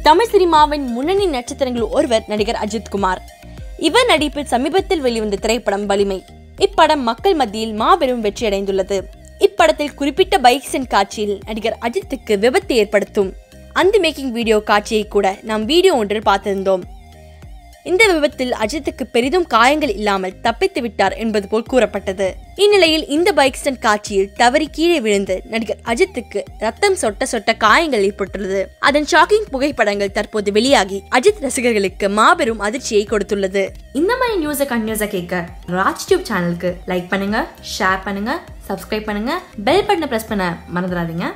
தமிழ் சினிமாவின் முன்னணி நட்சத்திரங்கள் ஒருவர் நடிகர் அஜித் குமார் இவர் நடிப்பில் சமீபத்தில் வெளிவந்த திரைப்படம் வலிமை இப்படம் மக்கள் மத்தியில் மாபெரும் வெற்றியடைந்துள்ளது இப்படத்தில் குறிப்பிட்ட பைக் சென் காட்சியில் நடிகர் அஜித்துக்கு விபத்து ஏற்படுத்தும் அந்த மேக்கிங் வீடியோ காட்சியை கூட நாம் வீடியோ ஒன்றில் பார்த்திருந்தோம் இந்த விபத்தில் அஜித்துக்கு பெரிதும் காயங்கள் இல்லாமல் தப்பித்து விட்டார் என்பது போல் கூறப்பட்டது இந்நிலையில் இந்த பைக் ஸ்டண்ட் காட்சியில் தவறி கீழே விழுந்து நடிகர் அஜித்துக்கு ரத்தம் சொட்ட சொட்ட காயங்கள் ஏற்பட்டுள்ளது அதன் ஷாக்கிங் புகைப்படங்கள் தற்போது வெளியாகி அஜித் ரசிகர்களுக்கு மாபெரும் அதிர்ச்சியை கொடுத்துள்ளது இந்த மாதிரி நியூஸை கண்டினியூஸாக கேட்க ராஜ் டியூப் சேனலுக்கு லைக் பண்ணுங்க ஷேர் பண்ணுங்க சப்ஸ்கிரைப் பண்ணுங்க பெல் பட்டனை பிரஸ் பண்ண மறந்துடாதீங்க